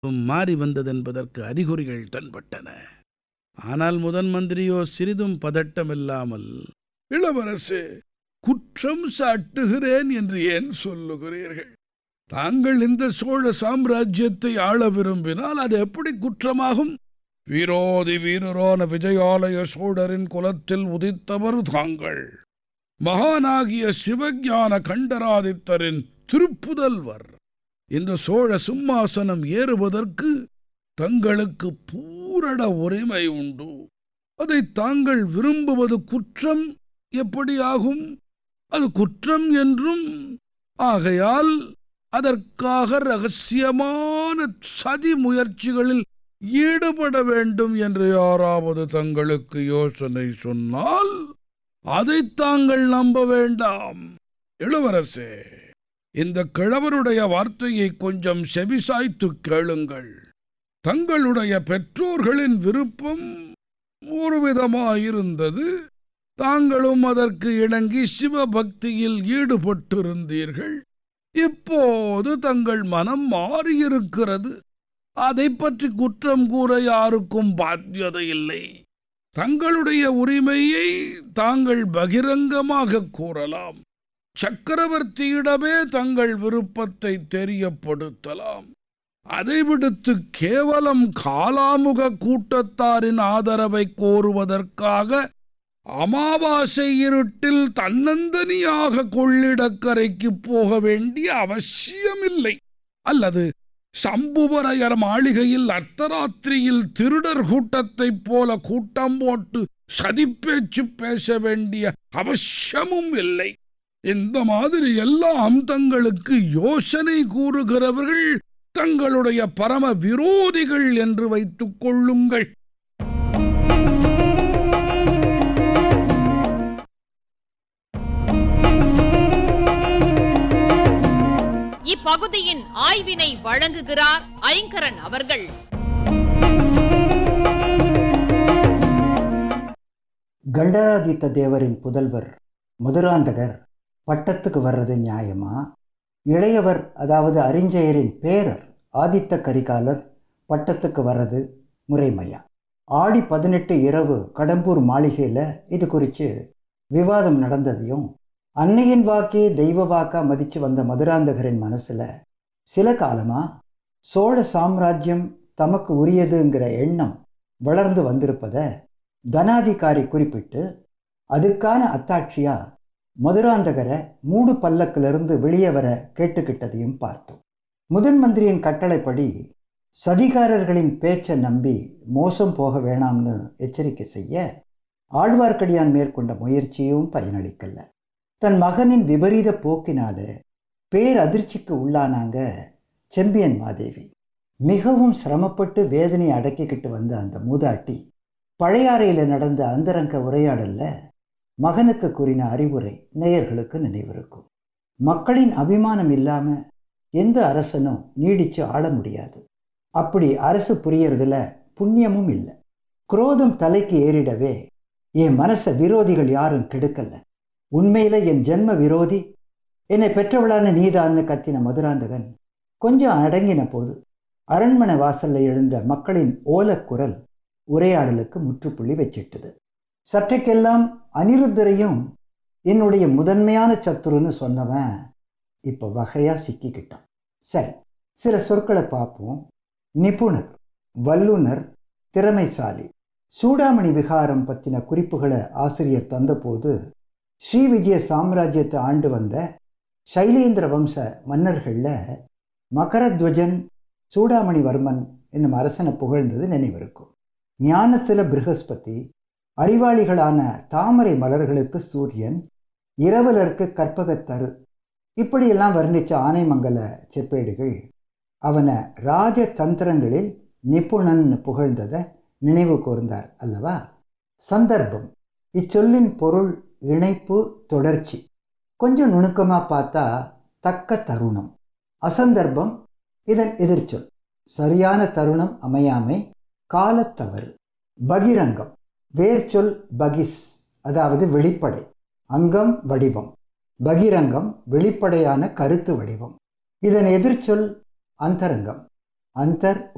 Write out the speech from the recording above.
மாறி வந்ததென்பதற்கு அறிகுறிகள் தென்பட்டன ஆனால் முதன் மந்திரியோ சிறிதும் பதட்டமில்லாமல் இளவரசே குற்றம் சாட்டுகிறேன் என்று ஏன் சொல்லுகிறீர்கள் தாங்கள் இந்த சோழ சாம்ராஜ்யத்தை ஆள விரும்பினால் அது எப்படி குற்றமாகும் வீரோதி வீரரான விஜயாலய சோழரின் குலத்தில் உதித்தவர் தாங்கள் மகானாகிய சிவஞான கண்டராதித்தரின் திருப்புதல்வர் இந்த சோழ சிம்மாசனம் ஏறுவதற்கு தங்களுக்கு பூரண உரிமை உண்டு அதை தாங்கள் விரும்புவது குற்றம் எப்படி ஆகும் அது குற்றம் என்றும் ஆகையால் அதற்காக ரகசியமான சதி முயற்சிகளில் ஈடுபட வேண்டும் என்று யாராவது தங்களுக்கு யோசனை சொன்னால் அதை தாங்கள் நம்ப வேண்டாம் இளவரசே இந்த கிழவருடைய வார்த்தையை கொஞ்சம் செவிசாய்த்து கேளுங்கள் தங்களுடைய பெற்றோர்களின் விருப்பம் ஒரு விதமாயிருந்தது தாங்களும் அதற்கு இணங்கி சிவபக்தியில் ஈடுபட்டிருந்தீர்கள் இப்போது தங்கள் மனம் மாறியிருக்கிறது அதை பற்றி குற்றம் கூற யாருக்கும் பாத்தியதை இல்லை தங்களுடைய உரிமையை தாங்கள் பகிரங்கமாக கூறலாம் சக்கரவர்த்தியிடமே தங்கள் விருப்பத்தை தெரியப்படுத்தலாம் அதை விடுத்து கேவலம் காலாமுக கூட்டத்தாரின் ஆதரவை கோருவதற்காக அமாவாசை இருட்டில் தன்னந்தனியாக கொள்ளிடக்கரைக்கு போக வேண்டிய அவசியமில்லை அல்லது சம்புவரையர் மாளிகையில் அர்த்தராத்திரியில் திருடர் கூட்டத்தைப் போல கூட்டம் போட்டு சதிப்பேச்சு பேச வேண்டிய அவசியமும் இல்லை இந்த மாதிரி எல்லாம் தங்களுக்கு யோசனை கூறுகிறவர்கள் தங்களுடைய பரம விரோதிகள் என்று வைத்துக் கொள்ளுங்கள் இப்பகுதியின் ஆய்வினை வழங்குகிறார் ஐங்கரன் அவர்கள் கண்டராதித்த தேவரின் புதல்வர் மதுராந்தகர் பட்டத்துக்கு வர்றது நியாயமா இளையவர் அதாவது அறிஞ்சயரின் பேரர் ஆதித்த கரிகாலர் பட்டத்துக்கு வர்றது முறைமையா ஆடி பதினெட்டு இரவு கடம்பூர் மாளிகையில் இது குறித்து விவாதம் நடந்ததையும் அன்னையின் வாக்கே தெய்வ வாக்கா மதித்து வந்த மதுராந்தகரின் மனசில் சில காலமாக சோழ சாம்ராஜ்யம் தமக்கு உரியதுங்கிற எண்ணம் வளர்ந்து வந்திருப்பதை தனாதிகாரி குறிப்பிட்டு அதுக்கான அத்தாட்சியா மதுராந்தகரை மூடு பல்லக்கிலிருந்து வெளியே வர கேட்டுக்கிட்டதையும் பார்த்தோம் முதன் மந்திரியின் கட்டளைப்படி சதிகாரர்களின் பேச்சை நம்பி மோசம் போக வேணாம்னு எச்சரிக்கை செய்ய ஆழ்வார்க்கடியான் மேற்கொண்ட முயற்சியும் பயனளிக்கல தன் மகனின் விபரீத போக்கினால பேரதிர்ச்சிக்கு உள்ளானாங்க செம்பியன் மாதேவி மிகவும் சிரமப்பட்டு வேதனை அடக்கிக்கிட்டு வந்த அந்த மூதாட்டி பழையாறையில் நடந்த அந்தரங்க உரையாடல்ல மகனுக்கு கூறின அறிவுரை நேயர்களுக்கு நினைவிருக்கும் மக்களின் அபிமானம் இல்லாம எந்த அரசனும் நீடிச்சு ஆள முடியாது அப்படி அரசு புரியறதுல புண்ணியமும் இல்லை குரோதம் தலைக்கு ஏறிடவே என் மனச விரோதிகள் யாரும் கெடுக்கல உண்மையில என் ஜென்ம விரோதி என்னை பெற்றவளான நீதான்னு கத்தின மதுராந்தகன் கொஞ்சம் அடங்கின போது அரண்மனை வாசல்ல எழுந்த மக்களின் ஓலக்குரல் உரையாடலுக்கு முற்றுப்புள்ளி வச்சிட்டது சற்றைக்கெல்லாம் அனிருத்தரையும் என்னுடைய முதன்மையான சத்துருன்னு சொன்னவன் இப்போ வகையா சிக்கிக்கிட்டான் சரி சில சொற்களை பார்ப்போம் நிபுணர் வல்லுனர் திறமைசாலி சூடாமணி விகாரம் பற்றின குறிப்புகளை ஆசிரியர் தந்தபோது ஸ்ரீ விஜய சாம்ராஜ்யத்தை ஆண்டு வந்த சைலேந்திர வம்ச மன்னர்களில் மகரத்வஜன் சூடாமணிவர்மன் என்னும் அரசனை புகழ்ந்தது நினைவிருக்கும் ஞானத்தில் பிருகஸ்பதி அறிவாளிகளான தாமரை மலர்களுக்கு சூரியன் இரவலருக்கு கற்பகத்தரு இப்படியெல்லாம் வர்ணித்த ஆனைமங்கல செப்பேடுகள் அவனை ராஜ தந்திரங்களில் நிபுணன் புகழ்ந்ததை நினைவு கூர்ந்தார் அல்லவா சந்தர்ப்பம் இச்சொல்லின் பொருள் இணைப்பு தொடர்ச்சி கொஞ்சம் நுணுக்கமாக பார்த்தா தக்க தருணம் அசந்தர்ப்பம் இதன் எதிர்ச்சொல் சரியான தருணம் அமையாமை காலத்தவறு பகிரங்கம் வேர்ச்சொல் பகிஸ் அதாவது வெளிப்படை அங்கம் வடிவம் பகிரங்கம் வெளிப்படையான கருத்து வடிவம் இதன் எதிர்ச்சொல் அந்தரங்கம் அந்தர்